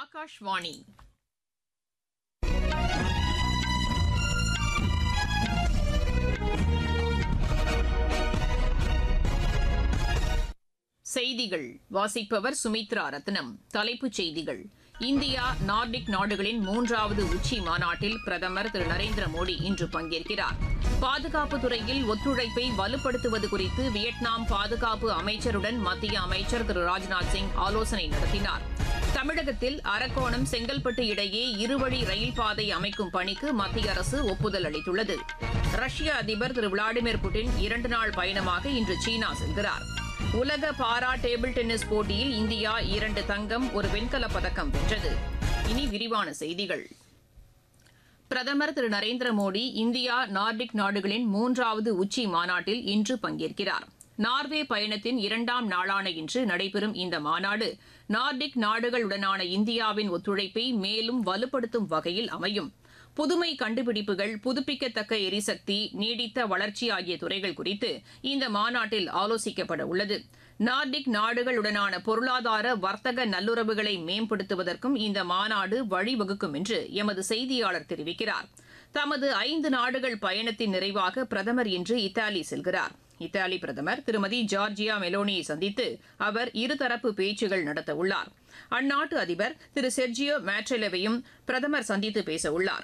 ஆகாஷ்வாணி செய்திகள் வாசிப்பவர் சுமித்ரா ரத்னம் தலைப்புச் செய்திகள் இந்தியா நார்டிக் நாடுகளின் மூன்றாவது உச்சி மாநாட்டில் பிரதமர் திரு நரேந்திர மோடி இன்று பங்கேற்கிறார் பாதுகாப்பு துறையில் ஒத்துழைப்பை வலுப்படுத்துவது குறித்து வியட்நாம் பாதுகாப்பு அமைச்சருடன் மத்திய அமைச்சர் திரு ராஜ்நாத் சிங் ஆலோசனை நடத்தினார் தமிழகத்தில் அரக்கோணம் செங்கல்பட்டு இடையே இருவழி ரயில் பாதை அமைக்கும் பணிக்கு மத்திய அரசு ஒப்புதல் அளித்துள்ளது ரஷ்ய அதிபர் திரு விளாடிமிர் புட்டின் இரண்டு நாள் பயணமாக இன்று சீனா செல்கிறார் உலக பாரா டேபிள் டென்னிஸ் போட்டியில் இந்தியா இரண்டு தங்கம் ஒரு வெண்கலப் பதக்கம் வென்றது இனி விரிவான செய்திகள் பிரதமர் திரு நரேந்திர மோடி இந்தியா நார்டிக் நாடுகளின் மூன்றாவது உச்சி மாநாட்டில் இன்று பங்கேற்கிறார் நார்வே பயணத்தின் இரண்டாம் நாளான இன்று நடைபெறும் இந்த மாநாடு நார்டிக் நாடுகளுடனான இந்தியாவின் ஒத்துழைப்பை மேலும் வலுப்படுத்தும் வகையில் அமையும் புதுமை கண்டுபிடிப்புகள் புதுப்பிக்கத்தக்க எரிசக்தி நீடித்த வளர்ச்சி ஆகிய துறைகள் குறித்து இந்த மாநாட்டில் ஆலோசிக்கப்பட உள்ளது நார்டிக் நாடுகளுடனான பொருளாதார வர்த்தக நல்லுறவுகளை மேம்படுத்துவதற்கும் இந்த மாநாடு வழிவகுக்கும் என்று எமது செய்தியாளர் தெரிவிக்கிறார் தமது ஐந்து நாடுகள் பயணத்தின் நிறைவாக பிரதமர் இன்று இத்தாலி செல்கிறார் இத்தாலி பிரதமர் திருமதி ஜார்ஜியா மெலோனியை சந்தித்து அவர் இருதரப்பு பேச்சுகள் நடத்த உள்ளார் அந்நாட்டு அதிபர் திரு செர்ஜியோ மேட்ரெலவையும் பிரதமர் சந்தித்து பேச உள்ளார்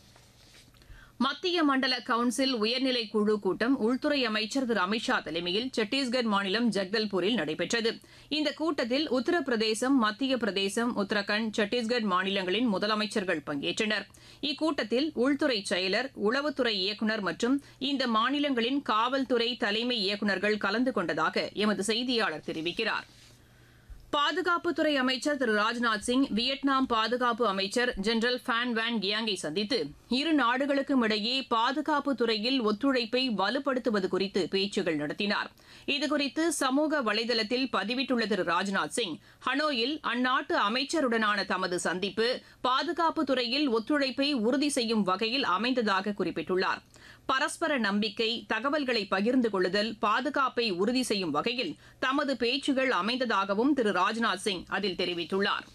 மத்திய மண்டல கவுன்சில் உயர்நிலை குழு கூட்டம் உள்துறை அமைச்சர் திரு அமித்ஷா தலைமையில் சத்தீஸ்கர் மாநிலம் ஜக்தல்பூரில் நடைபெற்றது இந்த கூட்டத்தில் உத்தரப்பிரதேசம் மத்திய பிரதேசம் உத்தரகாண்ட் சத்தீஸ்கர் மாநிலங்களின் முதலமைச்சர்கள் பங்கேற்றனர் இக்கூட்டத்தில் உள்துறை செயலர் உளவுத்துறை இயக்குநர் மற்றும் இந்த மாநிலங்களின் காவல்துறை தலைமை இயக்குநர்கள் கலந்து கொண்டதாக எமது செய்தியாளர் தெரிவிக்கிறார் பாதுகாப்புத்துறை அமைச்சர் திரு ராஜ்நாத் சிங் வியட்நாம் பாதுகாப்பு அமைச்சர் ஜெனரல் ஃபேன் வேன் கியாங்கை சந்தித்து இரு நாடுகளுக்கும் இடையே பாதுகாப்பு துறையில் ஒத்துழைப்பை வலுப்படுத்துவது குறித்து பேச்சுகள் நடத்தினார் இதுகுறித்து சமூக வலைதளத்தில் பதிவிட்டுள்ள திரு ராஜ்நாத் சிங் ஹனோயில் அந்நாட்டு அமைச்சருடனான தமது சந்திப்பு பாதுகாப்பு துறையில் ஒத்துழைப்பை உறுதி செய்யும் வகையில் அமைந்ததாக குறிப்பிட்டுள்ளார் பரஸ்பர நம்பிக்கை தகவல்களை பகிர்ந்து கொள்ளுதல் பாதுகாப்பை உறுதி செய்யும் வகையில் தமது பேச்சுகள் அமைந்ததாகவும் திரு ராஜ்நாத் சிங் அதில் தெரிவித்துள்ளார்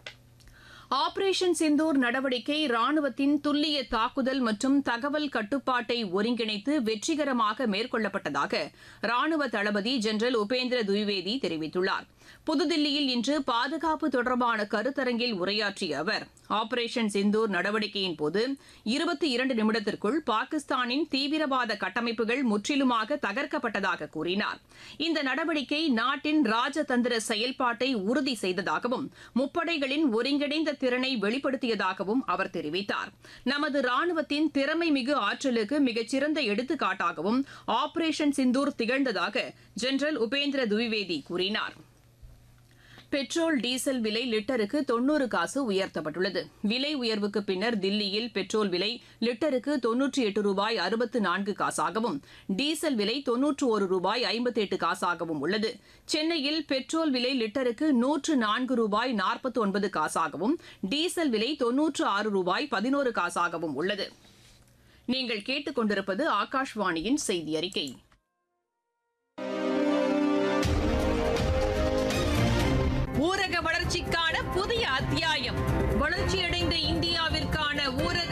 ஆபரேஷன் சிந்தூர் நடவடிக்கை ராணுவத்தின் துல்லிய தாக்குதல் மற்றும் தகவல் கட்டுப்பாட்டை ஒருங்கிணைத்து வெற்றிகரமாக மேற்கொள்ளப்பட்டதாக ராணுவ தளபதி ஜெனரல் உபேந்திர துவிவேதி தெரிவித்துள்ளார் புதுதில்லியில் இன்று பாதுகாப்பு தொடர்பான கருத்தரங்கில் உரையாற்றிய அவர் ஆபரேஷன் சிந்தூர் நடவடிக்கையின் போது இருபத்தி இரண்டு நிமிடத்திற்குள் பாகிஸ்தானின் தீவிரவாத கட்டமைப்புகள் முற்றிலுமாக தகர்க்கப்பட்டதாக கூறினார் இந்த நடவடிக்கை நாட்டின் ராஜதந்திர செயல்பாட்டை உறுதி செய்ததாகவும் முப்படைகளின் ஒருங்கிணைந்த திறனை வெளிப்படுத்தியதாகவும் அவர் தெரிவித்தார் நமது ராணுவத்தின் திறமை மிகு ஆற்றலுக்கு மிகச்சிறந்த எடுத்துக்காட்டாகவும் ஆபரேஷன் சிந்தூர் திகழ்ந்ததாக ஜெனரல் உபேந்திர துவிவேதி கூறினார் பெட்ரோல் டீசல் விலை லிட்டருக்கு தொன்னூறு காசு உயர்த்தப்பட்டுள்ளது விலை உயர்வுக்கு பின்னர் தில்லியில் பெட்ரோல் விலை லிட்டருக்கு தொன்னூற்றி எட்டு ரூபாய் அறுபத்து நான்கு காசாகவும் டீசல் விலை தொன்னூற்று ஒரு ரூபாய் ஐம்பத்தி எட்டு காசாகவும் உள்ளது சென்னையில் பெட்ரோல் விலை லிட்டருக்கு நூற்று நான்கு ரூபாய் நாற்பத்தி ஒன்பது காசாகவும் டீசல் விலை தொன்னூற்று ஆறு ரூபாய் பதினோரு காசாகவும் உள்ளது நீங்கள் கேட்டுக்கொண்டிருப்பது ஆகாஷ்வாணியின் செய்தி அறிக்கை ஊரக வளர்ச்சிக்கான புதிய அத்தியாயம் வளர்ச்சியடைந்த இந்தியாவிற்கான ஊரக